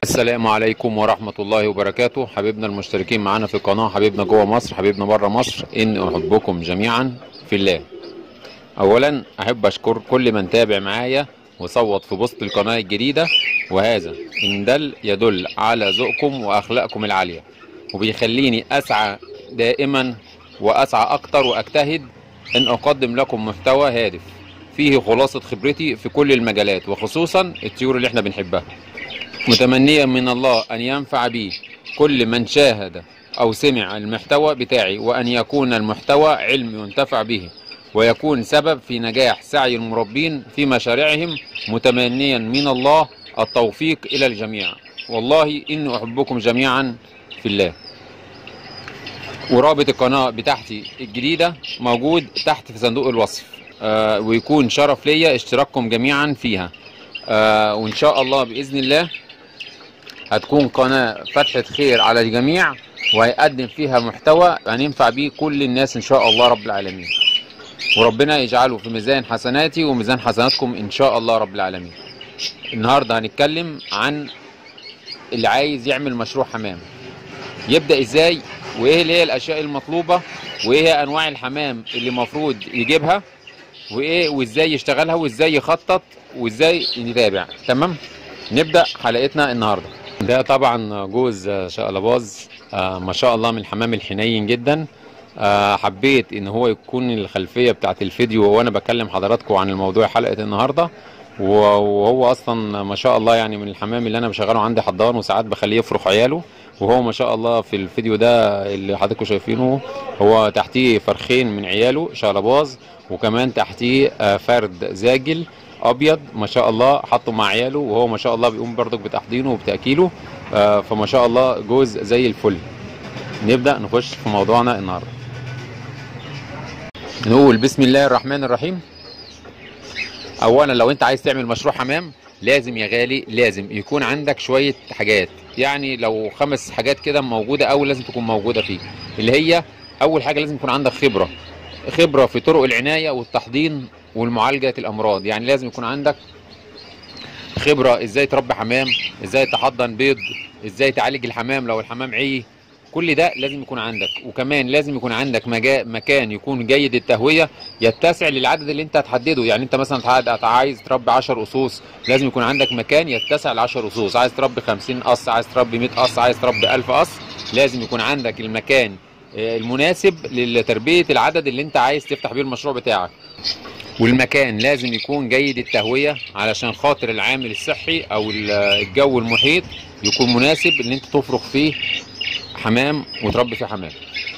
السلام عليكم ورحمة الله وبركاته حبيبنا المشتركين معانا في القناة حبيبنا جوه مصر حبيبنا بره مصر إن أحبكم جميعا في الله أولا أحب أشكر كل من تابع معايا وصوت في بوست القناة الجديدة وهذا إن دل يدل على ذوقكم وأخلاقكم العالية وبيخليني أسعى دائما وأسعى أكتر وأجتهد أن أقدم لكم محتوى هادف فيه خلاصة خبرتي في كل المجالات وخصوصا الطيور اللي احنا بنحبها متمنيا من الله أن ينفع بي كل من شاهد أو سمع المحتوى بتاعي وأن يكون المحتوى علم ينتفع به ويكون سبب في نجاح سعي المربين في مشاريعهم متمنيا من الله التوفيق إلى الجميع والله إن أحبكم جميعا في الله ورابط القناة بتاعتي الجديدة موجود تحت في صندوق الوصف آه ويكون شرف ليا اشتراككم جميعا فيها آه وإن شاء الله بإذن الله هتكون قناة فتحة خير على الجميع وهيقدم فيها محتوى هننفع بيه كل الناس إن شاء الله رب العالمين وربنا يجعله في ميزان حسناتي وميزان حسناتكم إن شاء الله رب العالمين النهاردة هنتكلم عن اللي عايز يعمل مشروع حمام يبدأ إزاي وإيه اللي هي الأشياء المطلوبة وإيه هي أنواع الحمام اللي المفروض يجيبها وإيه وإزاي يشتغلها وإزاي يخطط وإزاي يتابع تمام نبدأ حلقتنا النهارده ده طبعا جوز شقلباز آه ما شاء الله من الحمام الحنين جدا آه حبيت ان هو يكون الخلفيه بتاعت الفيديو وانا بكلم حضراتكم عن الموضوع حلقه النهارده وهو اصلا ما شاء الله يعني من الحمام اللي انا بشغله عندي حضان وساعات بخليه يفرخ عياله وهو ما شاء الله في الفيديو ده اللي حضراتكم شايفينه هو تحتيه فرخين من عياله شقلباز وكمان تحتيه آه فرد زاجل ابيض ما شاء الله حطه مع عياله وهو ما شاء الله بيقوم برضك بتحضينه وبتاكيله آه فما شاء الله جوز زي الفل نبدا نخش في موضوعنا النهارده نقول بسم الله الرحمن الرحيم اولا لو انت عايز تعمل مشروع حمام لازم يا غالي لازم يكون عندك شويه حاجات يعني لو خمس حاجات كده موجوده او لازم تكون موجوده فيه اللي هي اول حاجه لازم يكون عندك خبره خبره في طرق العنايه والتحضير والمعالجه الامراض يعني لازم يكون عندك خبره ازاي تربي حمام ازاي تحضن بيض ازاي تعالج الحمام لو الحمام عي كل ده لازم يكون عندك وكمان لازم يكون عندك مجا... مكان يكون جيد التهويه يتسع للعدد اللي انت هتحدده يعني انت مثلا عايز تربي 10 قصوص لازم يكون عندك مكان يتسع ل 10 قصوص عايز تربي 50 قص عايز تربي 100 قص عايز تربي 1000 قص لازم يكون عندك المكان المناسب لتربيه العدد اللي انت عايز تفتح بيه المشروع بتاعك والمكان لازم يكون جيد التهوية علشان خاطر العامل الصحي او الجو المحيط يكون مناسب ان انت تفرخ فيه حمام وتربي فيه حمام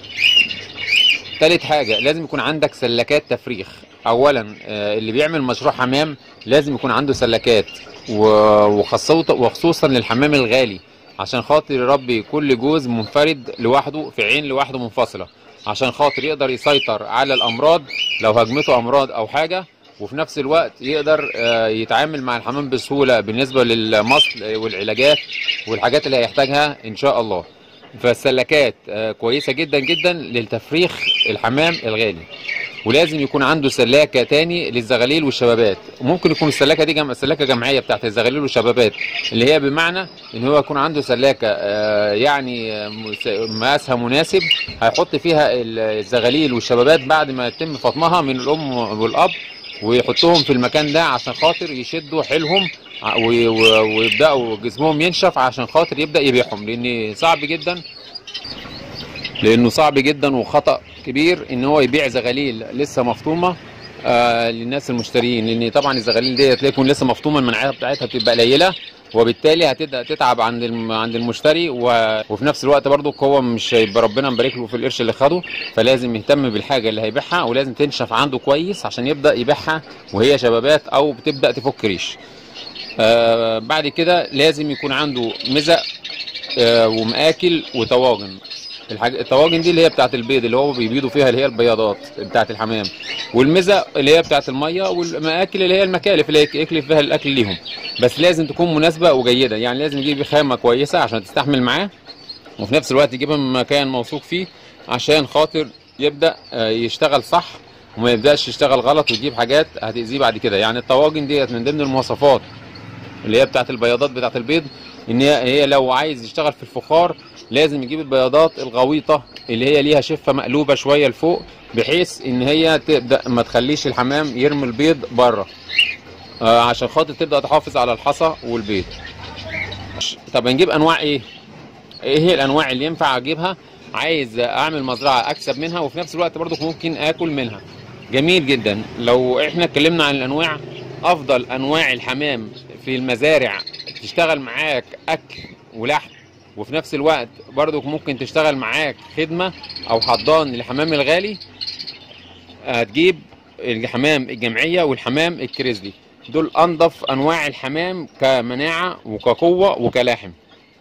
تالت حاجة لازم يكون عندك سلكات تفريخ اولا اللي بيعمل مشروع حمام لازم يكون عنده سلكات وخصوصا للحمام الغالي عشان خاطر يربي كل جوز منفرد لوحده في عين لوحده منفصله عشان خاطر يقدر يسيطر على الامراض لو هجمته امراض او حاجه وفي نفس الوقت يقدر يتعامل مع الحمام بسهوله بالنسبه للمصل والعلاجات والحاجات اللي هيحتاجها ان شاء الله فالسلكات كويسه جدا جدا للتفريخ الحمام الغالي ولازم يكون عنده سلاكه تاني للزغاليل والشبابات ممكن يكون السلاكه دي جم... سلاكه جمعيه بتاعت الزغاليل والشبابات اللي هي بمعنى ان هو يكون عنده سلاكه آه يعني مقاسها مناسب هيحط فيها الزغاليل والشبابات بعد ما يتم فطمها من الام والاب ويحطهم في المكان ده عشان خاطر يشدوا حيلهم ويبداوا جسمهم ينشف عشان خاطر يبدا يبيعهم لان صعب جدا لانه صعب جدا وخطا كبير ان هو يبيع زغاليل لسه مفطومه آه للناس المشترين لان طبعا الزغاليل ديت تكون لسه مفطومه المناعه بتاعتها بتبقى قليله وبالتالي هتبدا تتعب عند عند المشتري و... وفي نفس الوقت برضو هو مش هيبقى ربنا مبارك له في القرش اللي خده فلازم يهتم بالحاجه اللي هيبيعها ولازم تنشف عنده كويس عشان يبدا يبيعها وهي شبابات او بتبدا تفك ريش آه بعد كده لازم يكون عنده مزق آه ومآكل وطواجن الحاجة الطواجن دي اللي هي بتاعت البيض اللي هو بيبيضوا فيها اللي هي البياضات بتاعت الحمام والمزق اللي هي بتاعت الميه والمآكل اللي هي المكالف اللي هي يكلف فيها الاكل ليهم بس لازم تكون مناسبه وجيده يعني لازم يجيب خامه كويسه عشان تستحمل معاه وفي نفس الوقت يجيبها من مكان موثوق فيه عشان خاطر يبدا يشتغل صح وما يبداش يشتغل غلط ويجيب حاجات هتاذيه بعد كده يعني الطواجن ديت من ضمن المواصفات اللي هي بتاعت البياضات بتاعت البيض ان هي هي لو عايز يشتغل في الفخار لازم يجيب البياضات الغويطه اللي هي ليها شفه مقلوبه شويه لفوق بحيث ان هي تبدا ما تخليش الحمام يرمي البيض بره آه عشان خاطر تبدا تحافظ على الحصى والبيض طب هنجيب انواع ايه ايه هي الانواع اللي ينفع اجيبها عايز اعمل مزرعه اكسب منها وفي نفس الوقت برضو ممكن اكل منها جميل جدا لو احنا اتكلمنا عن الانواع افضل انواع الحمام في المزارع تشتغل معاك اكل ولحم وفي نفس الوقت برضو ممكن تشتغل معاك خدمه او حضان للحمام الغالي هتجيب الحمام الجمعيه والحمام الكريزلي دول انضف انواع الحمام كمناعه وكقوه وكلاحم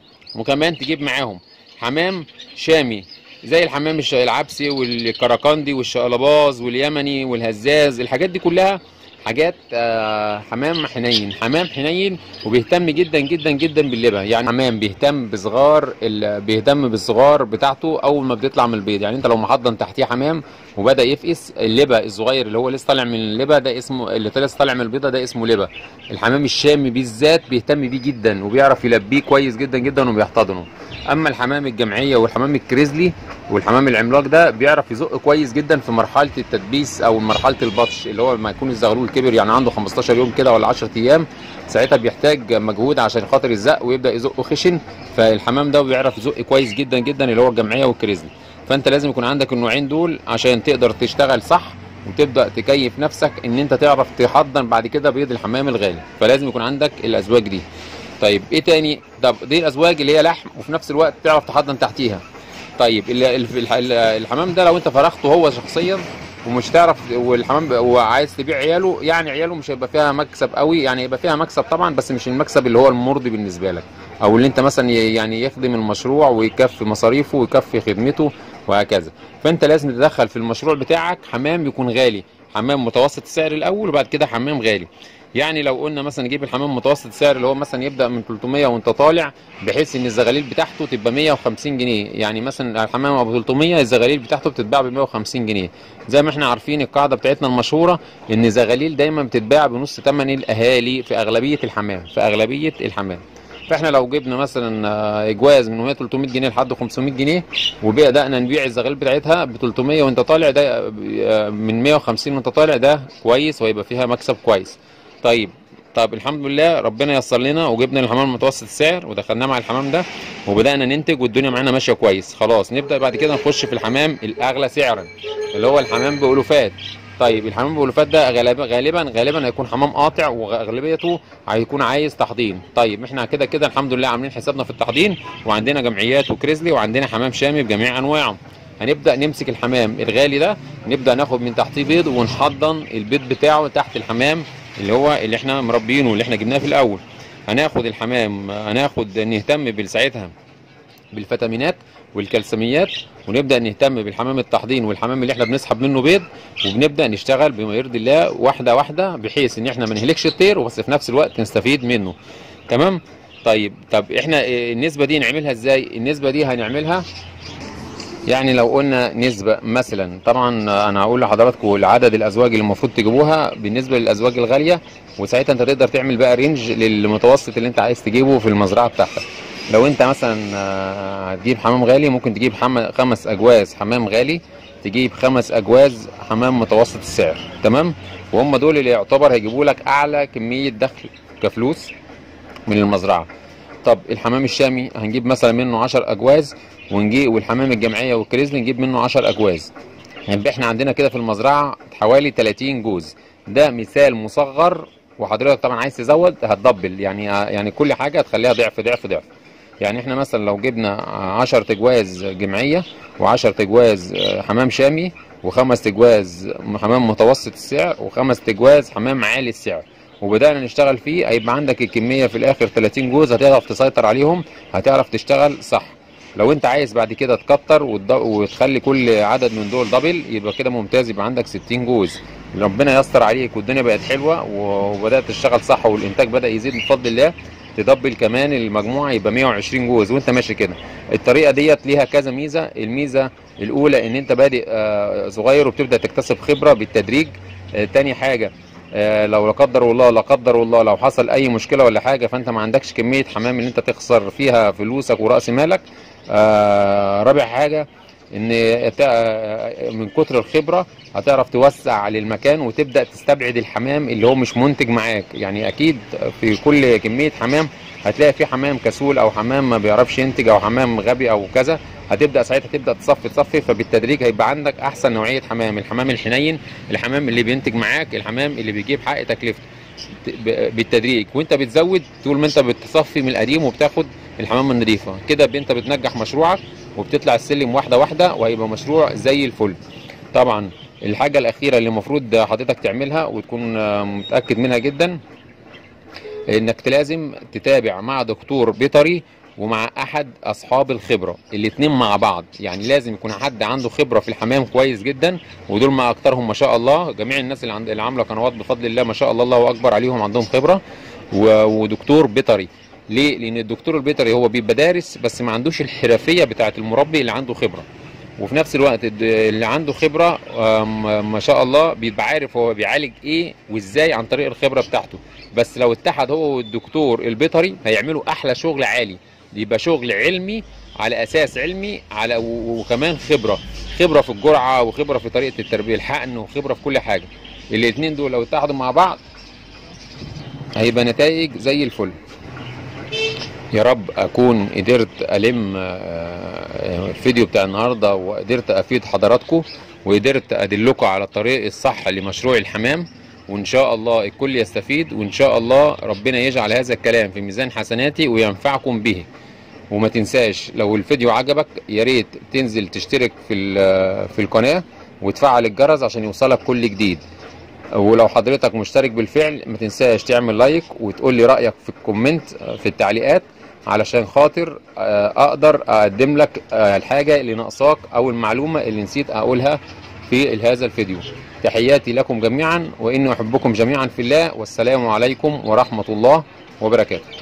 وكمان تجيب معاهم حمام شامي زي الحمام الش- العبسي والكراكندي والشقلباز واليمني والهزاز الحاجات دي كلها حاجات آه، حمام حنين حمام حنين وبيهتم جدا جدا جدا باللبن يعني حمام بيهتم بصغار ال- بيهتم بالصغار بتاعته اول ما بيطلع من البيض يعني انت لو محضن تحتيه حمام وبدا يفقس اللبا الصغير اللي هو لسه طالع من اللبا ده اسمه اللي لسه طالع من البيضه ده اسمه لبا الحمام الشامي بالذات بيهتم بيه جدا وبيعرف يلبيه كويس جدا جدا وبيحتضنه اما الحمام الجمعيه والحمام الكريزلي والحمام العملاق ده بيعرف يزق كويس جدا في مرحله التدبيس او مرحله البطش اللي هو لما يكون الزغلول كبر يعني عنده 15 يوم كده ولا 10 ايام ساعتها بيحتاج مجهود عشان خاطر يزق ويبدا يزقه خشن فالحمام ده بيعرف يزق كويس جدا جدا اللي هو الجمعيه والكريزلي فانت لازم يكون عندك النوعين دول عشان تقدر تشتغل صح وتبدا تكيف نفسك ان انت تعرف تحضن بعد كده بيض الحمام الغالي فلازم يكون عندك الازواج دي طيب ايه تاني طب دي الازواج اللي هي لحم وفي نفس الوقت تعرف تحضن تحتيها طيب ال- ال- الح- ال- الحمام ده لو انت فرخته هو شخصيا ومش تعرف والحمام ب- وعايز تبيع عياله يعني عياله مش هيبقى فيها مكسب قوي يعني يبقى فيها مكسب طبعا بس مش المكسب اللي هو المرضي بالنسبه لك او اللي انت مثلا ي- يعني يخدم المشروع ويكفي مصاريفه ويكفي خدمته وهكذا فانت لازم تدخل في المشروع بتاعك حمام يكون غالي حمام متوسط السعر الاول وبعد كده حمام غالي يعني لو قلنا مثلا نجيب الحمام متوسط السعر اللي هو مثلا يبدا من 300 وانت طالع بحيث ان الزغاليل بتاعته تبقى 150 جنيه يعني مثلا الحمام ابو 300 الزغاليل بتاعته بتتباع ب 150 جنيه زي ما احنا عارفين القاعده بتاعتنا المشهوره ان الزغاليل دايما بتتباع بنص ثمن الاهالي في اغلبيه الحمام في اغلبيه الحمام فاحنا لو جبنا مثلا آه، اجواز من 100 300 جنيه لحد 500 جنيه وبدانا نبيع الزغاليل بتاعتها ب 300 وانت طالع ده آه، من 150 وانت طالع ده كويس وهيبقى فيها مكسب كويس طيب طب الحمد لله ربنا يسر لنا وجبنا الحمام متوسط السعر ودخلناه مع الحمام ده وبدانا ننتج والدنيا معانا ماشيه كويس خلاص نبدا بعد كده نخش في الحمام الاغلى سعرا اللي هو الحمام بالوفات طيب الحمام بالوفات ده غالبا غالبا غالبا هيكون حمام قاطع واغلبيته هيكون عايز تحضين طيب احنا كده كده الحمد لله عاملين حسابنا في التحضين وعندنا جمعيات وكريزلي وعندنا حمام شامي بجميع انواعه هنبدا نمسك الحمام الغالي ده نبدا ناخد من تحتيه بيض ونحضن البيض بتاعه تحت الحمام اللي هو اللي احنا مربيينه اللي احنا جبناه في الاول هناخد الحمام هناخد نهتم بساعتها بالفيتامينات والكالسيميات ونبدا نهتم بالحمام التحضين والحمام اللي احنا بنسحب منه بيض وبنبدا نشتغل بما يرضي الله واحده واحده بحيث ان احنا ما نهلكش الطير وبس في نفس الوقت نستفيد منه تمام طيب طب احنا إيه النسبه دي نعملها ازاي النسبه دي هنعملها يعني لو قلنا نسبة مثلا طبعا انا هقول لحضراتكم العدد الازواج اللي المفروض تجيبوها بالنسبة للازواج الغالية وساعتها انت تقدر تعمل بقى رينج للمتوسط اللي انت عايز تجيبه في المزرعة بتاعتك لو انت مثلا آه، هتجيب حمام غالي ممكن تجيب حم... خمس اجواز حمام غالي تجيب خمس اجواز حمام متوسط السعر تمام وهم دول اللي يعتبر هيجيبوا لك اعلى كمية دخل كفلوس من المزرعة طب الحمام الشامي هنجيب مثلا منه 10 اجواز ونجيب والحمام الجمعيه والكريزلي نجيب منه 10 اجواز يبقى احنا عندنا كده في المزرعه حوالي 30 جوز ده مثال مصغر وحضرتك طبعا عايز تزود هتدبل يعني يعني كل حاجه هتخليها ضعف ضعف ضعف يعني احنا مثلا لو جبنا 10 تجواز جمعيه و10 تجواز حمام شامي وخمس تجواز حمام متوسط السعر وخمس تجواز حمام عالي السعر وبدانا نشتغل فيه هيبقى عندك الكميه في الاخر 30 جوز هتعرف تسيطر عليهم هتعرف تشتغل صح لو انت عايز بعد كده تكتر وتض- وتخلي كل عدد من دول دبل يبقى كده ممتاز يبقى عندك 60 جوز ربنا يستر عليك والدنيا بقت حلوه وبدات تشتغل صح والانتاج بدا يزيد بفضل الله تدبل كمان المجموعه يبقى 120 جوز وانت ماشي كده الطريقه ديت ليها كذا ميزه الميزه الاولى ان انت بادئ آه، صغير وبتبدا تكتسب خبره بالتدريج آه، تاني حاجه آه، لو لا قدر الله لا قدر الله لو حصل اي مشكله ولا حاجه فانت ما عندكش كميه حمام اللي انت تخسر فيها فلوسك وراس مالك آه، رابع حاجه ان تا- من كتر الخبره هتعرف توسع للمكان وتبدا تستبعد الحمام اللي هو مش منتج معاك يعني اكيد في كل كميه حمام هتلاقي في حمام كسول او حمام ما بيعرفش ينتج او حمام غبي او كذا هتبدا ساعتها تبدا تصفي تصفي فبالتدريج هيبقى عندك احسن نوعيه حمام الحمام الحنين الحمام اللي بينتج معاك الحمام اللي بيجيب حق تكلفته ب- بالتدريج وانت بتزود طول ما انت بتصفي من القديم وبتاخد الحمام النظيفه كده انت بتنجح مشروعك وبتطلع السلم واحده واحده وهيبقى مشروع زي الفل طبعا الحاجه الاخيره اللي المفروض حضرتك تعملها وتكون آه، متاكد منها جدا انك لازم تتابع مع دكتور بيطري ومع احد اصحاب الخبره الاتنين مع بعض يعني لازم يكون حد عنده خبره في الحمام كويس جدا ودول ما اكترهم ما شاء الله جميع الناس اللي عند اللي عامله قنوات بفضل الله ما شاء الله الله اكبر عليهم عندهم خبره و- ودكتور بيطري ليه لان الدكتور البيطري هو بيبقى دارس بس ما عندوش الحرفيه بتاعه المربي اللي عنده خبره وفي نفس الوقت الد- اللي عنده خبره آم، ما شاء الله بيبقى عارف هو بيعالج ايه وازاي عن طريق الخبره بتاعته بس لو اتحد هو والدكتور البيطري هيعملوا احلى شغل عالي يبقى شغل علمي على اساس علمي على و- وكمان خبره خبره في الجرعه وخبره في طريقه التربيه الحقن وخبره في كل حاجه الاثنين دول لو اتحدوا مع بعض هيبقى نتائج زي الفل يا رب اكون قدرت الم آه، الفيديو بتاع النهارده وقدرت افيد حضراتكم وقدرت ادلكم على الطريق الصح لمشروع الحمام وان شاء الله الكل يستفيد وان شاء الله ربنا يجعل هذا الكلام في ميزان حسناتي وينفعكم به وما تنساش لو الفيديو عجبك يا ريت تنزل تشترك في ال- في القناه وتفعل الجرس عشان يوصلك كل جديد ولو حضرتك مشترك بالفعل ما تنساش تعمل لايك وتقول لي رأيك في الكومنت في التعليقات علشان خاطر آه، اقدر اقدم لك آه، الحاجة اللي ناقصاك او المعلومة اللي نسيت اقولها في هذا الفيديو تحياتي لكم جميعا واني احبكم جميعا في الله والسلام عليكم ورحمة الله وبركاته